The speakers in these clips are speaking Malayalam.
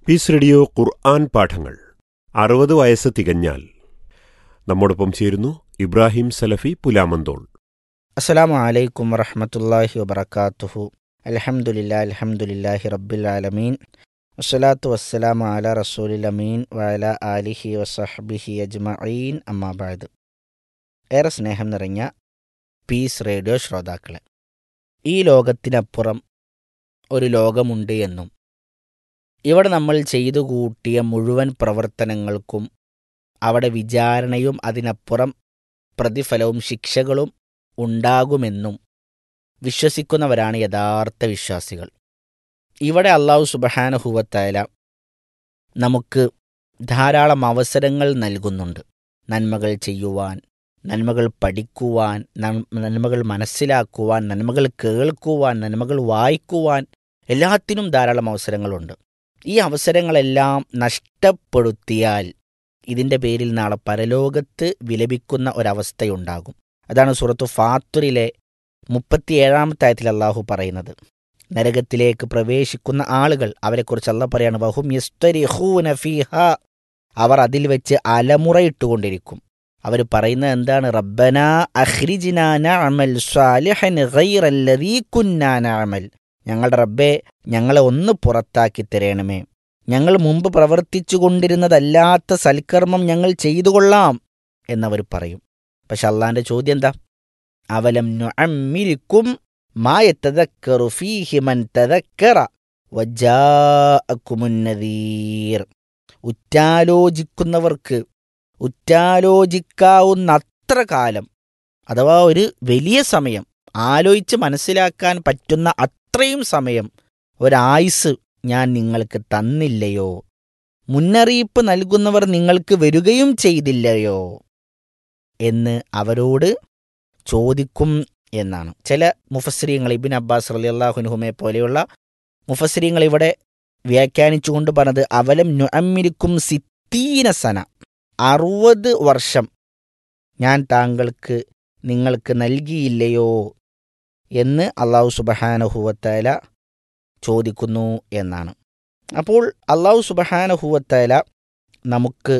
പീസ് റേഡിയോ ഖുർആൻ പാഠങ്ങൾ അറുപത് വയസ്സ് തികഞ്ഞാൽ നമ്മോടൊപ്പം ചേരുന്നു ഇബ്രാഹിം സലഫി പുലാമന്തോൾ അസ്സലാമു അലൈക്കും വറഹമത്തല്ലാഹി വബർക്കാത്തുഹു അൽഹംദുലില്ലാ അൽഹംദുലില്ലാഹി റബ്ബിൽ ആലമീൻ വസ്സലാത്തു വസ്സലാമു അല റസൂലിൽ അമീൻ വഅല ആലിഹി വസഹ്ബിഹി അജ്മഈൻ അമ്മാബാദ് ഏറെ സ്നേഹം നിറഞ്ഞ പീസ് റേഡിയോ ശ്രോതാക്കളെ ഈ ലോകത്തിനപ്പുറം ഒരു ലോകമുണ്ട് എന്നും ഇവിടെ നമ്മൾ ചെയ്തു കൂട്ടിയ മുഴുവൻ പ്രവർത്തനങ്ങൾക്കും അവിടെ വിചാരണയും അതിനപ്പുറം പ്രതിഫലവും ശിക്ഷകളും ഉണ്ടാകുമെന്നും വിശ്വസിക്കുന്നവരാണ് യഥാർത്ഥ വിശ്വാസികൾ ഇവിടെ അള്ളാഹു സുബഹാനഹുവത്തായ നമുക്ക് ധാരാളം അവസരങ്ങൾ നൽകുന്നുണ്ട് നന്മകൾ ചെയ്യുവാൻ നന്മകൾ പഠിക്കുവാൻ നന്മകൾ മനസ്സിലാക്കുവാൻ നന്മകൾ കേൾക്കുവാൻ നന്മകൾ വായിക്കുവാൻ എല്ലാത്തിനും ധാരാളം അവസരങ്ങളുണ്ട് ഈ അവസരങ്ങളെല്ലാം നഷ്ടപ്പെടുത്തിയാൽ ഇതിൻ്റെ പേരിൽ നാളെ പരലോകത്ത് വിലപിക്കുന്ന ഒരവസ്ഥയുണ്ടാകും അതാണ് സുറത്തു ഫാത്തുറിലെ മുപ്പത്തിയേഴാമത്തെ ആയത്തിൽ അള്ളാഹു പറയുന്നത് നരകത്തിലേക്ക് പ്രവേശിക്കുന്ന ആളുകൾ അവരെക്കുറിച്ച് അല്ല പറയാണ് വഹും യസ്തരിഹൂന ഫീഹ അവർ അതിൽ വെച്ച് അലമുറയിട്ടുകൊണ്ടിരിക്കും അവർ പറയുന്നത് എന്താണ് റബ്ബന അഹ്രിജിന നഅമൽ സ്വാലിഹൻ ഗൈറല്ലദീ കുന്നാ നഅമൽ ഞങ്ങളുടെ റബ്ബെ ഞങ്ങളെ ഒന്ന് പുറത്താക്കി തരണമേ ഞങ്ങൾ മുമ്പ് പ്രവർത്തിച്ചു കൊണ്ടിരുന്നതല്ലാത്ത സൽക്കർമ്മം ഞങ്ങൾ ചെയ്തു കൊള്ളാം എന്നവർ പറയും പക്ഷെ അള്ളാന്റെ ചോദ്യം എന്താ അവലം നുഅമ്മിരിക്കും മായത്തതക്കറു ഫീഹി മൻ തദക്കറ വജാഅക്കുമുന്നദീർ ഉറ്റാലോചിക്കുന്നവർക്ക് ഉറ്റാലോചിക്കാവുന്ന അത്ര കാലം അഥവാ ഒരു വലിയ സമയം ആലോചിച്ച് മനസ്സിലാക്കാൻ പറ്റുന്ന അത്രയും സമയം ഒരായുസ് ഞാൻ നിങ്ങൾക്ക് തന്നില്ലയോ മുന്നറിയിപ്പ് നൽകുന്നവർ നിങ്ങൾക്ക് വരികയും ചെയ്തില്ലയോ എന്ന് അവരോട് ചോദിക്കും എന്നാണ് ചില മുഫസ്രീങ്ങൾ ഇബിൻ അബ്ബാസ് അലി അള്ളാഹുനുഹുമെ പോലെയുള്ള മുഫസ്രീങ്ങൾ ഇവിടെ വ്യാഖ്യാനിച്ചുകൊണ്ട് പറഞ്ഞത് അവലം നുഅമ്മിരിക്കും സിത്തീന സന അറുപത് വർഷം ഞാൻ താങ്കൾക്ക് നിങ്ങൾക്ക് നൽകിയില്ലയോ എന്ന് അള്ളാഹു സുബഹാനഹുവത്തല ചോദിക്കുന്നു എന്നാണ് അപ്പോൾ അള്ളാഹു സുബഹാനഹുവത്തല നമുക്ക്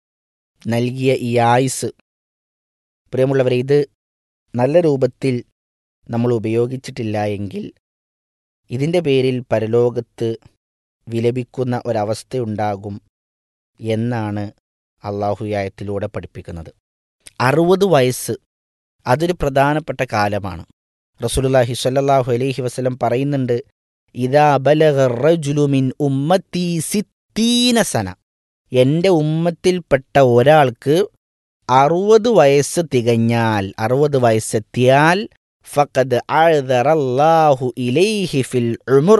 നൽകിയ ഈ ആയുസ് പ്രിയമുള്ളവരെ ഇത് നല്ല രൂപത്തിൽ നമ്മൾ ഉപയോഗിച്ചിട്ടില്ല എങ്കിൽ ഇതിൻ്റെ പേരിൽ പരലോകത്ത് വിലപിക്കുന്ന ഒരവസ്ഥയുണ്ടാകും എന്നാണ് അള്ളാഹുയായത്തിലൂടെ പഠിപ്പിക്കുന്നത് അറുപത് വയസ്സ് അതൊരു പ്രധാനപ്പെട്ട കാലമാണ് റസൂലുല്ലാഹി സ്വല്ലല്ലാഹു അലൈഹി വസല്ലം പറയുന്നുണ്ട് ഇതാ ബലഗുലുമിൻ ഉമ്മത്തി സിത്തീന സന എൻ്റെ ഉമ്മത്തിൽപ്പെട്ട ഒരാൾക്ക് അറുപത് വയസ്സ് തികഞ്ഞാൽ അറുപത് വയസ്സെത്തിയാൽ ഫഖദ് അള്ളാഹു ഇലൈഹി ഫിൽ ഉമുർ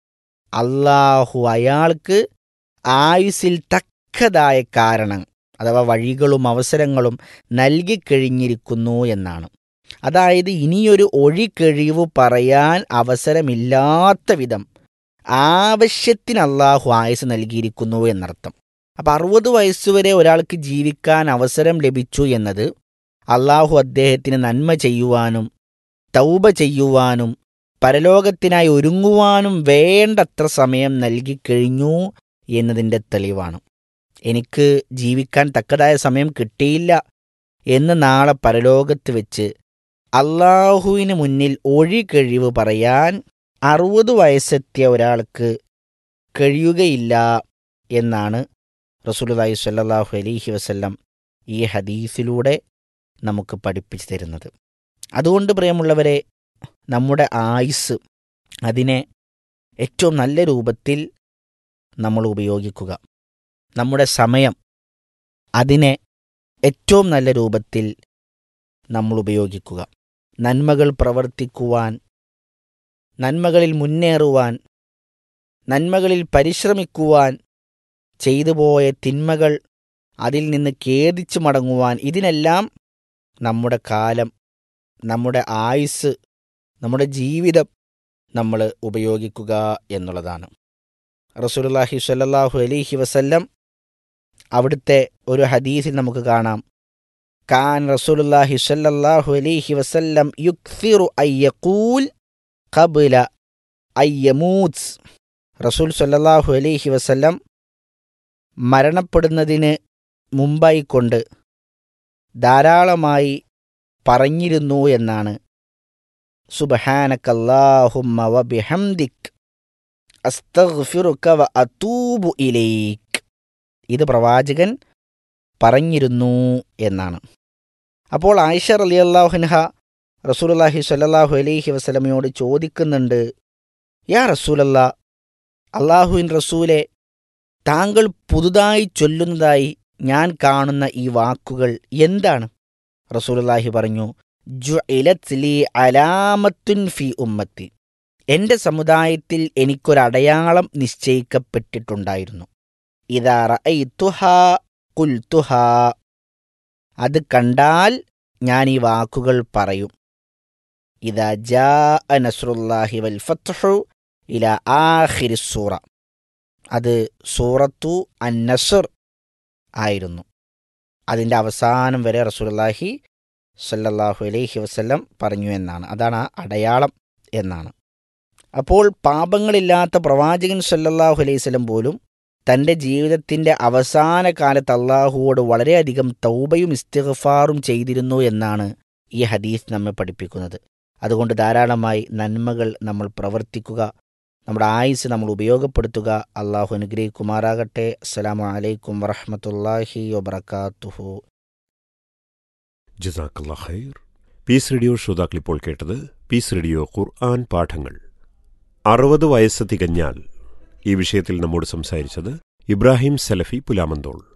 അള്ളാഹു അയാൾക്ക് ആയുസിൽ തക്കതായ കാരണം അഥവാ വഴികളും അവസരങ്ങളും നൽകിക്കഴിഞ്ഞിരിക്കുന്നു എന്നാണ് അതായത് ഇനിയൊരു ഒഴിക്കഴിവ് പറയാൻ അവസരമില്ലാത്ത വിധം ആവശ്യത്തിന് അള്ളാഹു ആയുസ് നൽകിയിരിക്കുന്നു എന്നർത്ഥം അപ്പം അറുപത് വയസ്സുവരെ ഒരാൾക്ക് ജീവിക്കാൻ അവസരം ലഭിച്ചു എന്നത് അള്ളാഹു അദ്ദേഹത്തിന് നന്മ ചെയ്യുവാനും തൗബ ചെയ്യുവാനും പരലോകത്തിനായി ഒരുങ്ങുവാനും വേണ്ടത്ര സമയം നൽകിക്കഴിഞ്ഞു എന്നതിൻ്റെ തെളിവാണ് എനിക്ക് ജീവിക്കാൻ തക്കതായ സമയം കിട്ടിയില്ല എന്ന് നാളെ പരലോകത്ത് വെച്ച് അള്ളാഹുവിന് മുന്നിൽ ഒഴികഴിവ് പറയാൻ അറുപത് വയസ്സെത്തിയ ഒരാൾക്ക് കഴിയുകയില്ല എന്നാണ് റസൂലുല്ലാഹി സ്വല്ലല്ലാഹു അലൈഹി വസല്ലം ഈ ഹദീസിലൂടെ നമുക്ക് പഠിപ്പിച്ചു തരുന്നത് അതുകൊണ്ട് പ്രിയമുള്ളവരെ നമ്മുടെ ആയുസ് അതിനെ ഏറ്റവും നല്ല രൂപത്തിൽ നമ്മൾ ഉപയോഗിക്കുക നമ്മുടെ സമയം അതിനെ ഏറ്റവും നല്ല രൂപത്തിൽ നമ്മൾ ഉപയോഗിക്കുക നന്മകൾ പ്രവർത്തിക്കുവാൻ നന്മകളിൽ മുന്നേറുവാൻ നന്മകളിൽ പരിശ്രമിക്കുവാൻ ചെയ്തു പോയ തിന്മകൾ അതിൽ നിന്ന് ഖേദിച്ചു മടങ്ങുവാൻ ഇതിനെല്ലാം നമ്മുടെ കാലം നമ്മുടെ ആയുസ് നമ്മുടെ ജീവിതം നമ്മൾ ഉപയോഗിക്കുക എന്നുള്ളതാണ് റസൂലുള്ളാഹി സ്വല്ലല്ലാഹു അലൈഹി വസല്ലം അവിടുത്തെ ഒരു ഹദീസിൽ നമുക്ക് കാണാം കാൻ റസൂലുള്ളാഹി സ്വല്ലല്ലാഹു അലൈഹി വസല്ലം യുക്സിറു അയ്യഖൂൽ ഖബ്ല അയ്യമൂത്ത് റസൂൽ സ്വല്ലല്ലാഹു അലൈഹി വസല്ലം മരണപ്പെടുന്നതിന് മുമ്പായി കൊണ്ട് ധാരാളമായി പറഞ്ഞിരുന്നു എന്നാണ് സുബഹാനക്കല്ലാഹുമ്മ വ ബിഹംദിക് അസ്തഗ്ഫിറുക വ അതൂബു ഇലൈക് ഇത് പ്രവാചകൻ പറഞ്ഞിരുന്നു എന്നാണ് അപ്പോൾ ആയിഷ റളിയല്ലാഹുൻഹ റസൂലുള്ളാഹി സ്വല്ലല്ലാഹു അലൈഹി വസല്ലമയോട് ചോദിക്കുന്നുണ്ട് യാ റസൂലല്ല അള്ളാഹുവിൻ റസൂലെ താങ്കൾ പുതുതായി ചൊല്ലുന്നതായി ഞാൻ കാണുന്ന ഈ വാക്കുകൾ എന്താണ് റസൂലുള്ളാഹി പറഞ്ഞു ജുഇലത് ലി അലാമത്തുൻ ഫി ഉമ്മത്തി എൻ്റെ സമുദായത്തിൽ എനിക്കൊരടയാളം നിശ്ചയിക്കപ്പെട്ടിട്ടുണ്ടായിരുന്നു ഇതാ റഅയ്തുഹാ ഖുൽതുഹാ അത് കണ്ടാൽ ഞാൻ ഈ വാക്കുകൾ പറയും ഇതാ ജാ നസ്രുല്ലാഹി വൽ ഫത്ഹു ഇല ആഖിരി സൂറ അത് സൂറത്തു അൻ നസർ ആയിരുന്നു അതിൻ്റെ അവസാനം വരെ റസൂലുള്ളാഹി സല്ലല്ലാഹു അലൈഹി വസല്ലം പറഞ്ഞു എന്നാണ് അതാണ് ആ അടയാളം എന്നാണ് അപ്പോൾ പാപങ്ങളില്ലാത്ത പ്രവാചകൻ സല്ലല്ലാഹു അലൈഹി വസല്ലം പോലും തൻ്റെ ജീവിതത്തിൻ്റെ അവസാന കാലത്ത് അള്ളാഹുവോട് വളരെയധികം തൗബയും ഇസ്തിഗ്ഫാറും ചെയ്തിരുന്നു എന്നാണ് ഈ ഹദീസ് നമ്മെ പഠിപ്പിക്കുന്നത് അതുകൊണ്ട് ധാരാളമായി നന്മകൾ നമ്മൾ പ്രവർത്തിക്കുക നമ്മുടെ ആയുസ് നമ്മൾ ഉപയോഗപ്പെടുത്തുക അള്ളാഹു അനുഗ്രഹിക്കുമാറാകട്ടെ അസ്സലാമു അലൈക്കും വറഹ്മത്തുള്ളാഹി വബർക്കാത്തുഹു ജസാക്കല്ലാ ഖൈർ പീസ് റേഡിയോ ശ്രോതാക്കൾ ഇപ്പോൾ കേട്ടത് പീസ് റേഡിയോ ഖുർആൻ പാഠങ്ങൾ അറുപത് വയസ്സ് തികഞ്ഞാൽ ഈ വിഷയത്തിൽ നമ്മോട് സംസാരിച്ചത് ഇബ്രാഹിം സലഫി പുലാമന്തോൾ